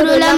సురులం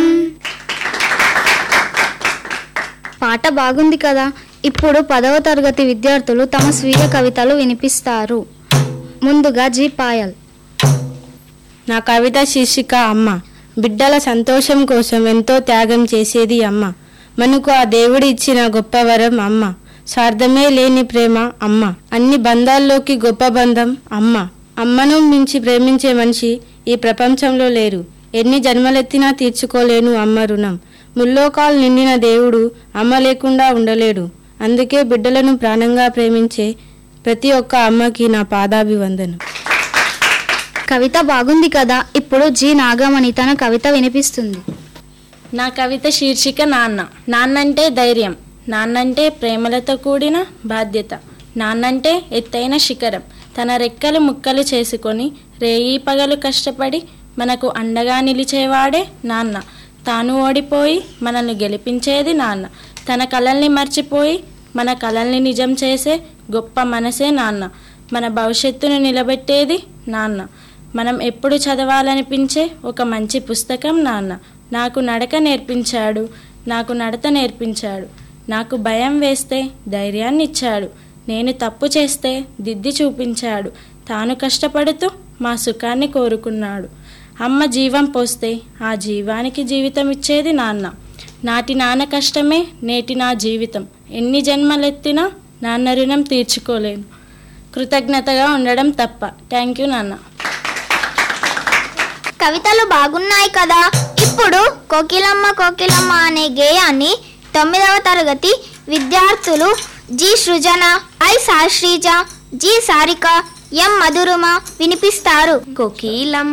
పాట బాగుంది కదా ఇప్పుడు పదవ తరగతి విద్యార్థులు తమ స్వీయ కవితలు వినిపిస్తారు ముందుగా జి పాయల్ నా కవిత శీర్షిక అమ్మ బిడ్డల సంతోషం కోసం ఎంతో త్యాగం చేసేది అమ్మ మనకు ఆ దేవుడు ఇచ్చిన గొప్ప వరం అమ్మ స్వార్థమే లేని ప్రేమ అమ్మ అన్ని బంధాల్లోకి గొప్ప బంధం అమ్మ అమ్మను మించి ప్రేమించే మనిషి ఈ ప్రపంచంలో లేరు ఎన్ని జన్మలెత్తినా తీర్చుకోలేను అమ్మ రుణం ముల్లోకాలు నిండిన దేవుడు అమ్మ లేకుండా ఉండలేడు అందుకే బిడ్డలను ప్రాణంగా ప్రేమించే ప్రతి ఒక్క అమ్మకి నా పాదాభివందనం కవిత బాగుంది కదా ఇప్పుడు జి నాగమణి తన కవిత వినిపిస్తుంది నా కవిత శీర్షిక నాన్న నాన్నంటే ధైర్యం నాన్నంటే ప్రేమలతో కూడిన బాధ్యత నాన్నంటే ఎత్తైన శిఖరం తన రెక్కలు ముక్కలు చేసుకొని రేయి పగలు కష్టపడి మనకు అండగా నిలిచేవాడే నాన్న తాను ఓడిపోయి మనల్ని గెలిపించేది నాన్న తన కలల్ని మర్చిపోయి మన కలల్ని నిజం చేసే గొప్ప మనసే నాన్న మన భవిష్యత్తును నిలబెట్టేది నాన్న మనం ఎప్పుడు చదవాలనిపించే ఒక మంచి పుస్తకం నాన్న నాకు నడక నేర్పించాడు నాకు నడత నేర్పించాడు నాకు భయం వేస్తే ధైర్యాన్ని ఇచ్చాడు నేను తప్పు చేస్తే దిద్ది చూపించాడు తాను కష్టపడుతూ మా సుఖాన్ని కోరుకున్నాడు అమ్మ జీవం పోస్తే ఆ జీవానికి జీవితం ఇచ్చేది నాన్న నాటి నాన్న కష్టమే నేటి నా జీవితం ఎన్ని జన్మలెత్తినా నాన్న రుణం తీర్చుకోలేను కృతజ్ఞతగా ఉండడం తప్ప థ్యాంక్ యూ నాన్న కవితలు బాగున్నాయి కదా ఇప్పుడు కోకిలమ్మ కోకిలమ్మ అనే గేయాన్ని తొమ్మిదవ తరగతి విద్యార్థులు G Srujana I Sasreeja G Sarika M Madhurima వినిపిస్తారు కోకిలమ్మ